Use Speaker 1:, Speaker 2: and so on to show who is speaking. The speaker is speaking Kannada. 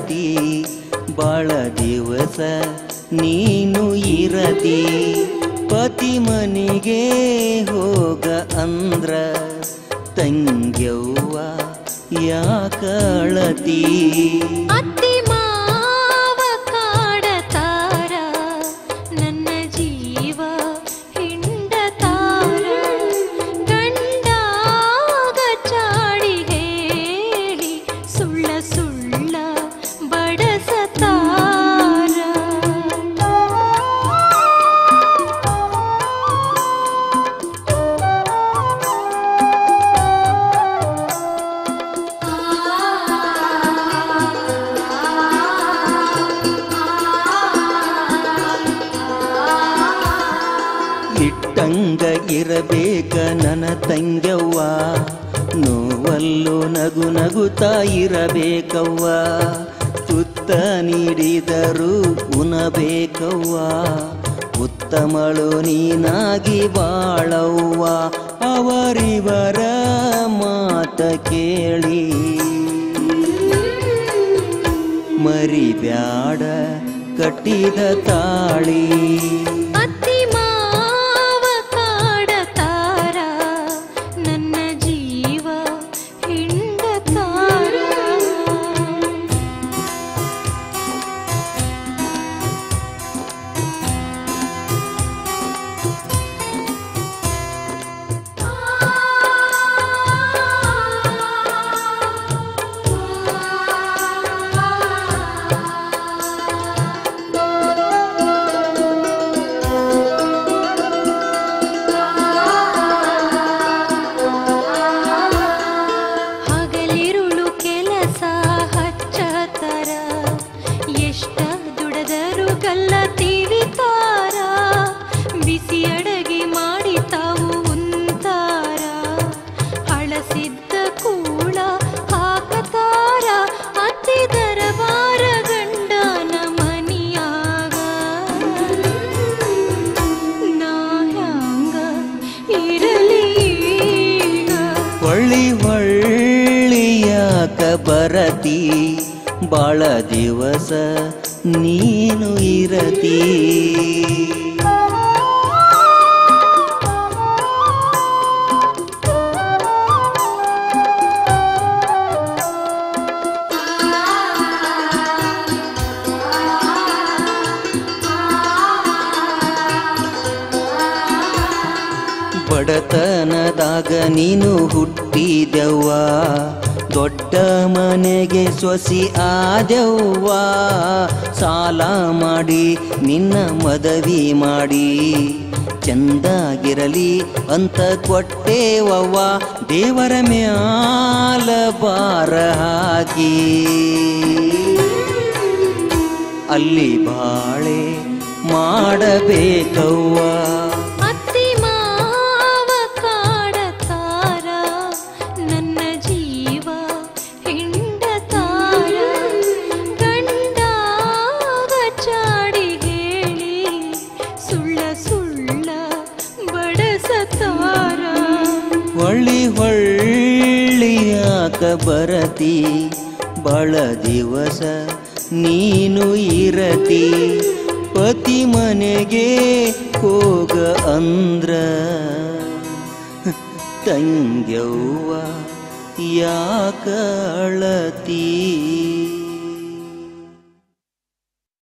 Speaker 1: ಬರತಿ ಬಾಳ ದಿವಸ ನೀನು ಇರತಿ ಪತಿ ಮನೆಗೆ ಹೋಗ ಅಂದ್ರ ತಂಗ್ಯವ್ವ ಯಾಕಳತಿ
Speaker 2: ಅತ್ತಿ ಮಾವ ಕಾಡತಾರ ನನ್ನ ಜೀವ ಹಿಂಡತಾರ ಗಂಡಾಗ ಚಾಡಿ ಹೇಳಿ ಸುಳ್ಳ ಸುಳ್ಳ
Speaker 1: ಇಟ್ಟಂಗ ಇರಬೇಕ ನನ್ನ ತಂಗ್ಯವ್ವ ನೋವಲ್ಲು ನಗು ನಗುತ್ತಾ ಇರಬೇಕವ್ವ ತುತ್ತ ನೀಡಿದರು ಉಣಬೇಕವ್ವ ಉತ್ತಮಳು ನೀನಾಗಿ ಬಾಳವ್ವ ಅವರಿವರ ಮಾತ ಕೇಳಿ ಮರಿಬ್ಯಾಡ ಕಟ್ಟಿದ ತಾಳಿ
Speaker 2: ಅತ್ತಿ ಮಾವ ಕಾಡತಾರ ನನ್ನ ಜೀವ ಹಿಂಡತಾರ ಹಗಲಿರುಳು ಕೆಲಸ ಹಚ್ಚತರ ಎಷ್ಟ ದುಡದರು ಗಲ್ಲ ತೀವಿತಾರ ಬಿಸಿ ಅಡಗೆ ಮಾಡಿ ತಾವು ಉಂತಾರ ಹಳಸಿದ್ದ ಕೂಳ ಹಾಕತಾರ ಅತಿ ದರಬಾರ ಗಂಡನ ಮನಿಯಾಗ ನಾ ಹ್ಯಾಂಗ ಇರಲಿ ಈಗ?
Speaker 1: ಹೊಳ್ಳಿ ಹೊಳ್ಳಿ ಯಾಕ ಬರತಿ ಬಾಳ ದಿವಸ ನೀನು ಇರತಿ ಬಡತನದಾಗ ನೀನು ಹುಟ್ಟಿದೆವ್ವ ದೊಡ್ಡ ಮನೆಗೆ ಸೊಸಿ ಆದೆವ್ವ ಸಾಲ ಮಾಡಿ ನಿನ್ನ ಮದವಿ ಮಾಡಿ ಚಂದಾಗಿರಲಿ ಅಂತ ಕೊಟ್ಟೇವವ್ವ ದೇವರ ಮ್ಯಾಲ ಬಾರ ಹಾಕಿ ಅಲ್ಲಿ ಬಾಳೆ ಮಾಡಬೇಕವ್ವ
Speaker 2: ಅತ್ತಿ ಮಾವ ಕಾಡತಾರ ನನ್ನ ಜೀವ ಹಿಂಡತಾರ ಗಂಡಾಗ ಚಾಡಿ ಹೇಳಿ ಸುಳ್ಳ ಸುಳ್ಳ ಬಡಸತಾರ
Speaker 1: ಹೊಳ್ಳಿ ಹೊಳ್ಳಿ ಯಾಕ ಬರತಿ ಬಾಳ ದಿವಸ ನೀನು ಇರತಿ ಪತಿ ಮನೆಗೆ ಹೋಗ ಅಂದ್ರ ತಂಗ್ಯವ್ವ ಯಾಕ ಅಳತಿ